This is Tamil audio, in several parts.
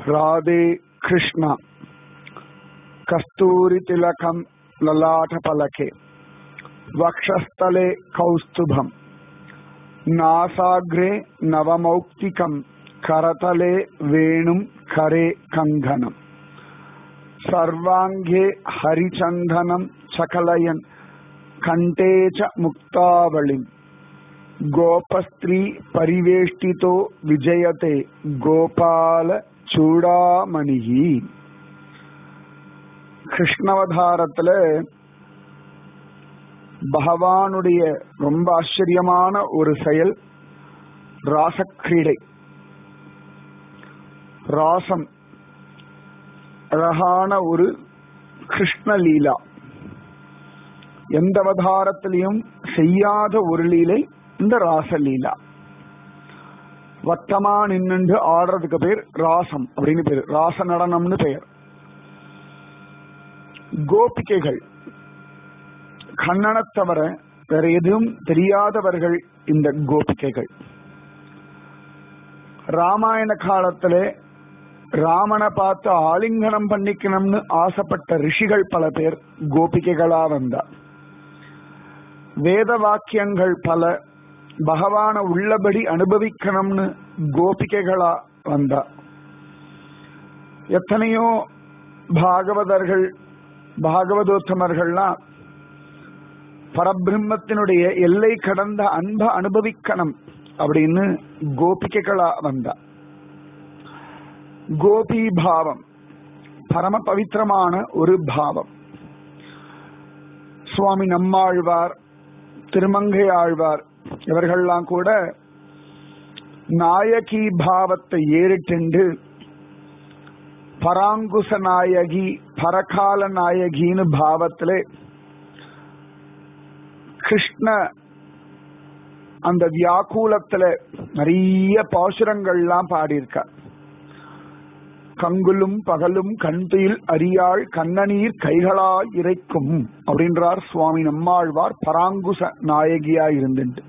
राधे कृष्ण कस्तूरितिलकं ललाटपलके वक्षस्थले कौस्तुभम् नासाग्रे नवमौक्तिकं करतले वेणुं करे कङ्गनम् सर्वाङ्गे हरिचन्दनं चकलयन् कण्ठे च मुक्तावलिम् गोपस्त्री परिवेष्टितो विजयते கோபால சூடாமணிகி கிருஷ்ணவதாரத்துல பகவானுடைய ரொம்ப ஆச்சரியமான ஒரு செயல் ராசக்கிரீடை ராசம் அழகான ஒரு கிருஷ்ண லீலா எந்த அவதாரத்திலையும் செய்யாத ஒரு லீலை இந்த ராசலீலா வட்டமா நின்று ஆடுறதுக்கு பேர் ராசம் அப்படின்னு பேர் ராச நடனம்னு பெயர் கோபிகைகள் கண்ணனை தவிர வேற எதுவும் தெரியாதவர்கள் இந்த கோபிகைகள் ராமாயண காலத்துல ராமனை பார்த்து ஆலிங்கனம் பண்ணிக்கணும்னு ஆசைப்பட்ட ரிஷிகள் பல பேர் கோபிகைகளா வந்தா வேத வாக்கியங்கள் பல பகவான உள்ளபடி அனுபவிக்கணும்னு கோபிகைகளா வந்தா எத்தனையோ பாகவதர்கள் பாகவதோத்தமர்கள்லாம் பரபிரம்மத்தினுடைய எல்லை கடந்த அன்ப அனுபவிக்கணும் அப்படின்னு கோபிகைகளா வந்தா கோபி பாவம் பரம பவித்திரமான ஒரு பாவம் சுவாமி நம்மாழ்வார் திருமங்கை ஆழ்வார் இவர்கள்லாம் கூட நாயகி பாவத்தை ஏறிட்டு பராங்குச நாயகி பரகால நாயகின்னு பாவத்திலே கிருஷ்ண அந்த வியாக்குலத்துல நிறைய பாசுரங்கள்லாம் பாடியிருக்கார் கங்குலும் பகலும் கண்துயில் அறியாள் கண்ணநீர் கைகளால் இறைக்கும் அப்படின்றார் சுவாமி நம்மாழ்வார் பராங்குச நாயகியா இருந்துட்டு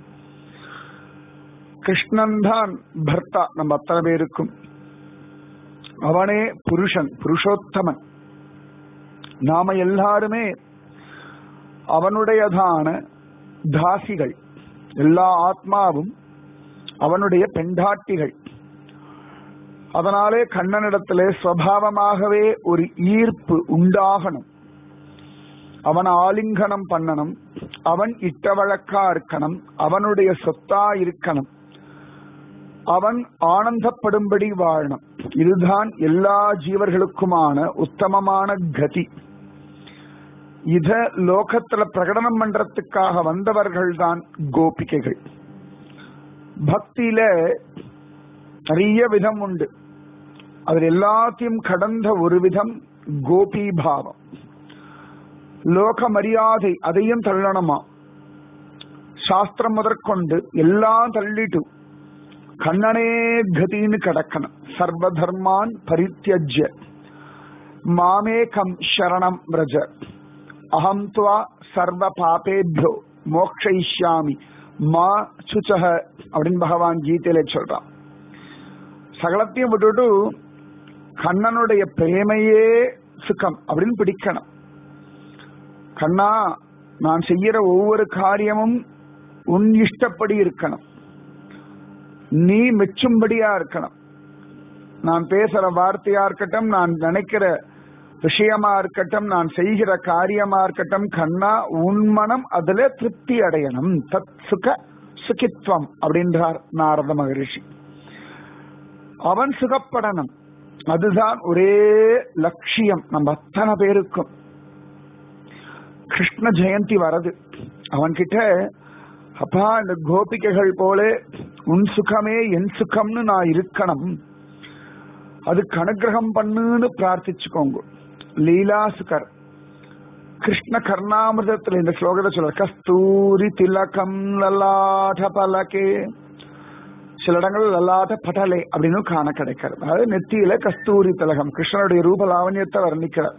கிருஷ்ணன் தான் பர்த்தா நம்ம அத்தனை பேருக்கும் அவனே புருஷன் புருஷோத்தமன் நாம எல்லாருமே அவனுடையதான தாசிகள் எல்லா ஆத்மாவும் அவனுடைய பெண்டாட்டிகள் அதனாலே கண்ணனிடத்திலே சுவாவமாகவே ஒரு ஈர்ப்பு உண்டாகணும் அவன் ஆலிங்கனம் பண்ணணும் அவன் இட்ட வழக்கா இருக்கணும் அவனுடைய சொத்தா இருக்கணும் அவன் ஆனந்தப்படும்படி வாழணும் இதுதான் எல்லா ஜீவர்களுக்குமான உத்தமமான கதி இத லோகத்துல பிரகடனம் பண்றதுக்காக வந்தவர்கள் தான் கோபிகைகள் பக்தியில நிறைய விதம் உண்டு அதில் எல்லாத்தையும் கடந்த ஒரு விதம் கோபி பாவம் லோக மரியாதை அதையும் தள்ளணுமா சாஸ்திரம் முதற்கொண்டு எல்லாம் தள்ளிட்டு கண்ணனே கதின்னு கிடக்கணும் சர்வ தர்மான் பரித்தியஜ்ய மாமேகம் சரணம் ரஜ அகம் துவா சர்வ பாபேபியோ மோக்ஷயிஷ்யாமி மா சுச்சக அப்படின்னு பகவான் கீதையில சொல்றான் சகலத்தையும் விட்டுட்டு கண்ணனுடைய பிரேமையே சுகம் அப்படின்னு பிடிக்கணும் கண்ணா நான் செய்யற ஒவ்வொரு காரியமும் உன் இஷ்டப்படி இருக்கணும் நீ மெச்சும்படியா இருக்கணும் நான் பேசுற வார்த்தையா இருக்கட்டும் நான் நினைக்கிற விஷயமா இருக்கட்டும் நான் செய்கிற காரியமா இருக்கட்டும் கண்ணா உன் மனம் அதுல திருப்தி அடையணும் தத் சுக சுகித்வம் அப்படின்றார் நாரத மகரிஷி அவன் சுகப்படணும் அதுதான் ஒரே லட்சியம் நம்ம அத்தனை பேருக்கும் கிருஷ்ண ஜெயந்தி வரது அவன்கிட்ட அப்பா இந்த கோபிகைகள் போல உன் சுகமே என் சுகம்னு நான் இருக்கணும் அதுக்கு அனுகிரகம் பண்ணுன்னு பிரார்த்திச்சுக்கோங்க லீலா சுகர் கிருஷ்ண கர்ணாமிரதத்துல இந்த ஸ்லோகத்தை சொல்ற கஸ்தூரி திலகம் லலாட பலகே சில இடங்கள் லல்லாத படலை அப்படின்னு காண கிடைக்கிறது அதாவது நெத்தியில கஸ்தூரி திலகம் கிருஷ்ணனுடைய ரூப லாவண்யத்தை வர்ணிக்கிறார்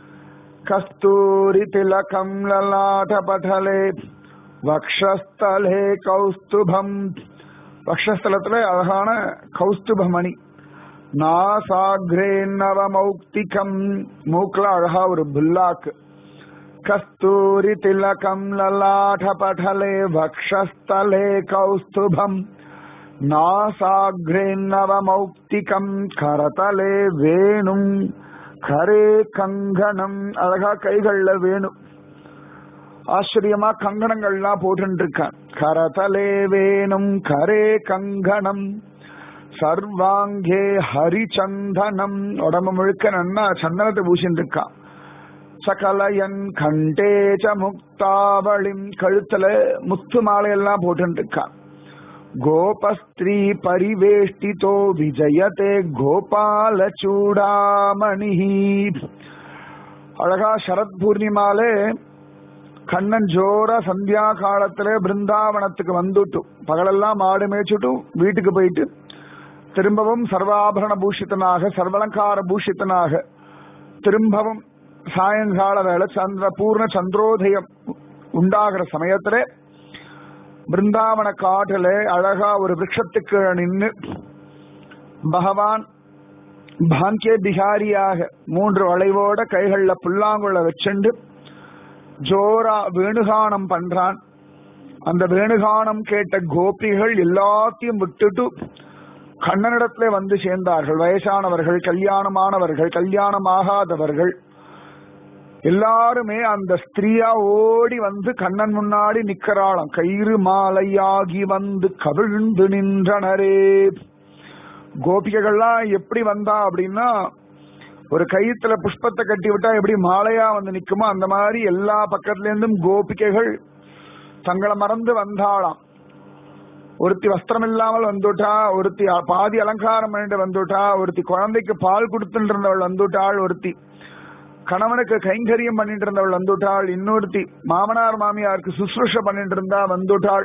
கஸ்தூரி திலகம் லலாட படலே வக்ஷஸ்தலே கௌஸ்துபம் வக்ஷஸ்தலத்துல அழகான கௌஸ்துபமணி நாசாகிரே நவமௌக்திகம் மூக்குல அழகா ஒரு புல்லாக்கு கஸ்தூரி திலகம் லலாட படலே வக்ஷஸ்தலே கௌஸ்துபம் நாசாகிரே நவமௌக்திகம் கரதலே வேணும் கரே கங்கணம் அழகா கைகள்ல வேணும் ஆச்சரியமா கங்கணங்கள்லாம் போட்டு இருக்கான் கரதலே வேணும் கரே கங்கணம் சர்வாங்கே ஹரிச்சந்தனம் உடம்பு முழுக்க நன்னா சந்தனத்தை பூசிட்டு இருக்கான் சகலயன் கண்டேச்ச முக்தாவளிம் கழுத்துல முத்து மாலையெல்லாம் போட்டு இருக்கான் கோபஸ்திரீ பரிவேஷ்டிதோ விஜயதே கோபால சூடாமணி அழகா சரத் பூர்ணிமாலே கண்ணன் ஜோர சந்தியா காலத்துல பிருந்தாவனத்துக்கு வந்துட்டு பகலெல்லாம் மாடு மேய்ச்சுட்டு வீட்டுக்கு போயிட்டு திரும்பவும் சர்வாபரண பூஷித்தனாக சர்வலங்கார பூஷித்தனாக திரும்பவும் சாயங்கால வேலை சந்திர பூர்ண சந்திரோதயம் உண்டாகிற சமயத்துல பிருந்தாவன காட்டுல அழகா ஒரு விரக்ஷத்துக்கு நின்று பகவான் பாங்கிய பிகாரியாக மூன்று வளைவோட கைகள்ல புல்லாங்குழ வச்சுண்டு ஜோரா வேணுகானம் பண்றான் அந்த வேணுகானம் கேட்ட கோபிகள் எல்லாத்தையும் விட்டுட்டு கண்ணனிடத்துல வந்து சேர்ந்தார்கள் வயசானவர்கள் கல்யாணமானவர்கள் கல்யாணமாகாதவர்கள் எல்லாருமே அந்த ஸ்திரீயா ஓடி வந்து கண்ணன் முன்னாடி நிக்கிறாளாம் கயிறு மாலையாகி வந்து கவிழ்ந்து நின்றனரே கோபிகைகள்லாம் எப்படி வந்தா அப்படின்னா ஒரு கயித்துல புஷ்பத்தை கட்டி விட்டா எப்படி மாலையா வந்து நிக்குமோ அந்த மாதிரி எல்லா பக்கத்துல இருந்தும் கோபிகைகள் தங்களை மறந்து வந்தாளாம் ஒருத்தி வஸ்திரம் இல்லாமல் வந்துட்டா ஒருத்தி பாதி அலங்காரம் பண்ணிட்டு வந்துட்டா ஒருத்தி குழந்தைக்கு பால் கொடுத்துட்டு இருந்தவள் வந்துட்டாள் ஒருத்தி கணவனுக்கு கைங்கரியம் பண்ணிட்டு இருந்தவள் வந்துட்டாள் இன்னொருத்தி மாமனார் மாமியாருக்கு சுசுருஷ பண்ணிட்டு இருந்தா வந்துட்டாள்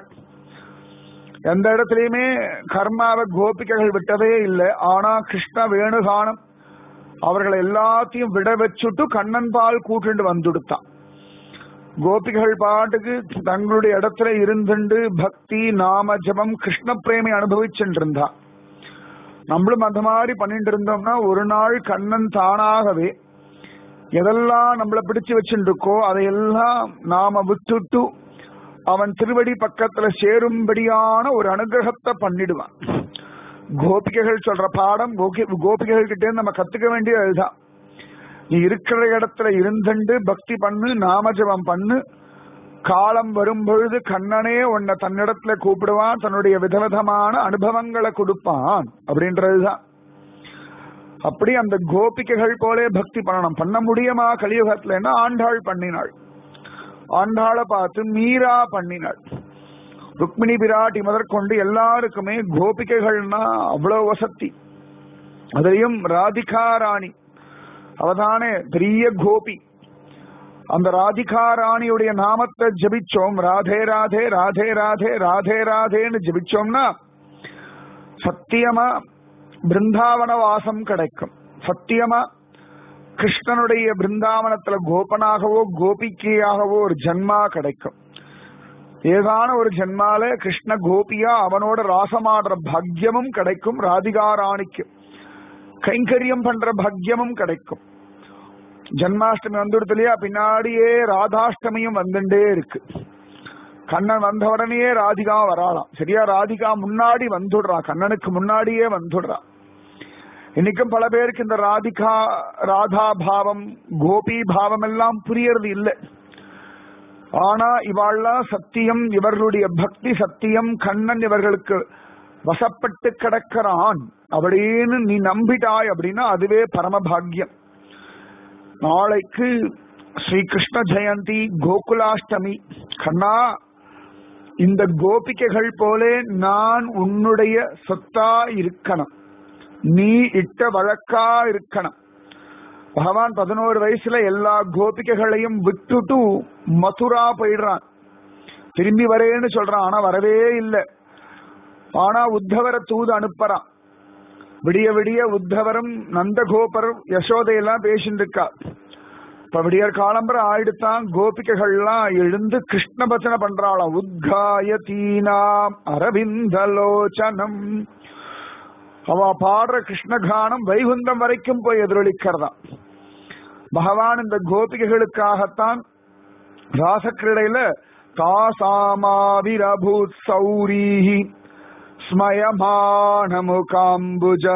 எந்த இடத்துலயுமே கர்மாவை கோபிகைகள் விட்டதே இல்லை ஆனா கிருஷ்ண வேணுகானம் அவர்களை எல்லாத்தையும் விட வச்சுட்டு கண்ணன் பால் கூட்டுண்டு வந்துடுத்தான் கோபிகள் பாட்டுக்கு தங்களுடைய இடத்துல இருந்துண்டு பக்தி நாம ஜபம் கிருஷ்ண பிரேமை அனுபவிச்சுட்டு இருந்தா நம்மளும் அந்த மாதிரி பண்ணிட்டு இருந்தோம்னா ஒரு நாள் கண்ணன் தானாகவே எதெல்லாம் நம்மள பிடிச்சு வச்சுட்டு இருக்கோ அதையெல்லாம் நாம விட்டுட்டு அவன் திருவடி பக்கத்துல சேரும்படியான ஒரு அனுகிரகத்தை பண்ணிடுவான் கோபிகைகள் சொல்ற பாடம் கோபிகைகள் கிட்டே நம்ம கத்துக்க வேண்டியது அதுதான் நீ இருக்கிற இடத்துல இருந்துண்டு பக்தி பண்ணு நாமஜபம் பண்ணு காலம் வரும் பொழுது கண்ணனே உன்னை தன்னிடத்துல கூப்பிடுவான் தன்னுடைய விதவிதமான அனுபவங்களை கொடுப்பான் அப்படின்றதுதான் அப்படி அந்த கோபிகைகள் போலே பக்தி பண்ணணும் பண்ண முடியுமா கலியுகத்துல ஆண்டாள் பண்ணினாள் ஆண்டாளை பார்த்து மீரா பண்ணினாள் ருக்மிணி பிராட்டி முதற்கொண்டு எல்லாருக்குமே கோபிகைகள்னா அவ்வளவு வசதி அதுலயும் ராதிகா ராணி அவதானே பெரிய கோபி அந்த ராதிகா ராணியுடைய நாமத்தை ஜபிச்சோம் ராதே ராதே ராதே ராதே ராதே ராதேன்னு ஜபிச்சோம்னா சத்தியமா பிருந்தாவன வாசம் கிடைக்கும் சத்தியமா கிருஷ்ணனுடைய பிருந்தாவனத்துல கோபனாகவோ கோபிக்கையாகவோ ஒரு ஜன்மா கிடைக்கும் ஏதான ஒரு ஜென்மால கிருஷ்ண கோபியா அவனோட ராசமாடுற பாக்யமும் கிடைக்கும் ராதிகா ராணிக்கு கைங்கரியம் பண்ற பாக்யமும் கிடைக்கும் ஜன்மாஷ்டமி வந்துடுது இல்லையா பின்னாடியே ராதாஷ்டமியும் வந்துட்டே இருக்கு கண்ணன் வந்த உடனேயே ராதிகா வராளாம் சரியா ராதிகா முன்னாடி வந்துடுறா கண்ணனுக்கு முன்னாடியே வந்துடுறா இன்னைக்கும் பல பேருக்கு இந்த ராதிகா ராதா பாவம் கோபி பாவம் எல்லாம் புரியறது இல்லை ஆனா இவாள்லாம் சத்தியம் இவர்களுடைய பக்தி சத்தியம் கண்ணன் இவர்களுக்கு வசப்பட்டு கிடக்கிறான் அப்படின்னு நீ நம்பிட்டாய் அப்படின்னா அதுவே பரமபாகியம் நாளைக்கு ஸ்ரீ கிருஷ்ண ஜெயந்தி கோகுலாஷ்டமி கண்ணா இந்த கோபிகைகள் போலே நான் உன்னுடைய சொத்தா இருக்கணும் நீ இட்ட வழக்கா இருக்கணும் பகவான் பதினோரு வயசுல எல்லா கோபிகைகளையும் விட்டுட்டு மதுரா போயிடுறான் திரும்பி வரேன்னு சொல்றான் ஆனா வரவே இல்லை ஆனா உத்தவரை தூது அனுப்புறான் விடிய விடிய உத்தவரும் நந்தகோபரும் யசோதையெல்லாம் பேசிட்டு இருக்கா இப்ப விடியற் காலம்பர ஆயிடுத்தான் கோபிகைகள்லாம் எழுந்து கிருஷ்ண பச்சனை பண்றாளாம் உத்காய தீனாம் அரவிந்தலோச்சனம் அவ பாடுற கிருஷ்ணகானம் வைகுந்தம் வரைக்கும் போய் எதிரொலிக்கிறதாம் பகவான் இந்த கோபிகைகளுக்காகத்தான் ராசக்கிரடையில தாசாமாவிரபூத் சௌரீஹி ஸ்மயமானமுகாம்புஜ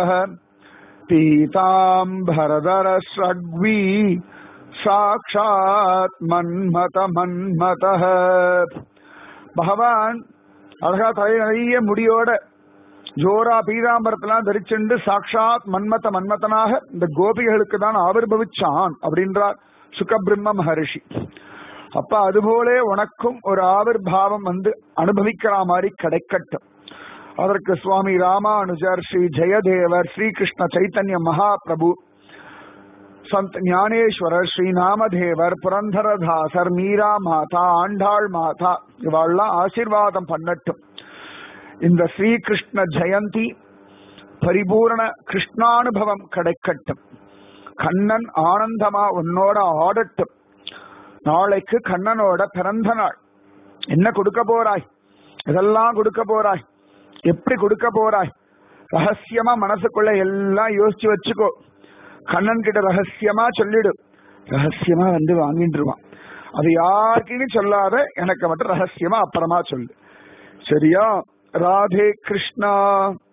பீதாம்பரதர ஸ்ரக்வி சாட்சாத் மன்மத மன்மத பகவான் அழகா தலை நிறைய முடியோட ஜோரா பீதாம்பரத்தெல்லாம் தரிச்சுண்டு சாட்சாத் மன்மத மன்மதனாக இந்த கோபிகளுக்கு தான் ஆவிர்பவிச்சான் அப்படின்றார் சுகபிரம்ம மகரிஷி அப்ப அதுபோலே உனக்கும் ஒரு ஆவிர்பாவம் வந்து அனுபவிக்கிற மாதிரி கிடைக்கட்டும் அதற்கு சுவாமி ராமானுஜர் ஸ்ரீ ஜெயதேவர் ஸ்ரீகிருஷ்ண சைத்தன்ய மகாபிரபு சந்த் ஞானேஸ்வரர் ஸ்ரீ நாமதேவர் புரந்தரதாசர் மீரா மாதா ஆண்டாள் மாதா இவாள்லாம் ஆசீர்வாதம் பண்ணட்டும் இந்த ஸ்ரீகிருஷ்ண ஜெயந்தி பரிபூரண கிருஷ்ணானுபவம் கிடைக்கட்டும் கண்ணன் ஆனந்தமா உன்னோட ஆடட்டும் நாளைக்கு கண்ணனோட பிறந்த நாள் என்ன கொடுக்க போறாய் இதெல்லாம் கொடுக்க போறாய் எப்படி கொடுக்க போறாய் ரகசியமா மனசுக்குள்ள எல்லாம் யோசிச்சு வச்சுக்கோ கண்ணன் கிட்ட ரகசியமா சொல்லிடு ரகசியமா வந்து வாங்கிட்டுருவான் அது யாருக்குன்னு சொல்லாத எனக்கு மட்டும் ரகசியமா அப்புறமா சொல்லு சரியா ராதே கிருஷ்ணா